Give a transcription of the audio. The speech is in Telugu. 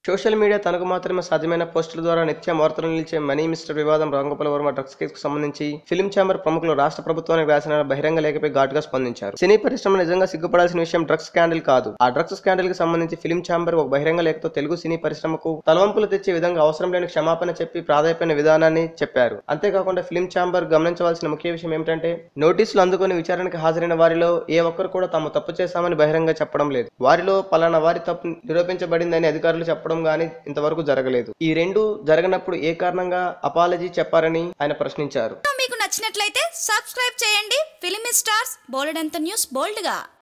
సోషల్ మీడియా తనకు మాత్రమే సాధ్యమైన పోస్టుల ద్వారా నిత్యం వార్తలు నిలిచే మనీ మిస్టర్ వివాదం రాంగోపాల్ వర్మ డ్రగ్స్ కేసుకు సంబంధించి ఫిల్మ్ ఛాంబర్ ప్రముఖులు రాష్ట్ర ప్రభుత్వానికి రాసిన బహిరంగ లేఖపై ఘాటుగా స్పందించారు సినీ పరిశ్రమ నిజంగా సిగ్గుపడాల్సిన విషయం డ్రగ్స్ స్కాండల్ కాదు ఆ డ్రగ్స్ స్కాండల్ కి సంబంధించి ఫిల్మ్ ఛాంబర్ ఒక బహిరంగ లేఖతో తెలుగు సినీ పరిశ్రమకు తలవంపులు తెచ్చే విధంగా అవసరం లేని క్షమాపణ చెప్పి ప్రాధాయపడిన విధానాన్ని చెప్పారు అంతేకాకుండా ఫిల్మ్ ఛాంబర్ గమనించవలసిన ముఖ్య విషయం ఏమిటంటే నోటీసులు అందుకొని విచారణకు హాజరైన వారిలో ఏ ఒక్కరు కూడా తాము తప్పు చేశామని బహిరంగ చెప్పడం లేదు వారిలో పలానా వారి తప్పు నిరూపించబడిందని అధికారులు చెప్పడం గానీ ఇంతవరకు జరగలేదు ఈ రెండు జరగనప్పుడు ఏ కారణంగా అపాలజీ చెప్పారని ఆయన ప్రశ్నించారు మీకు నచ్చినట్లయితే సబ్స్క్రైబ్ చేయండి ఫిలిమి స్టార్స్ బోలెడంత న్యూస్ బోల్డ్గా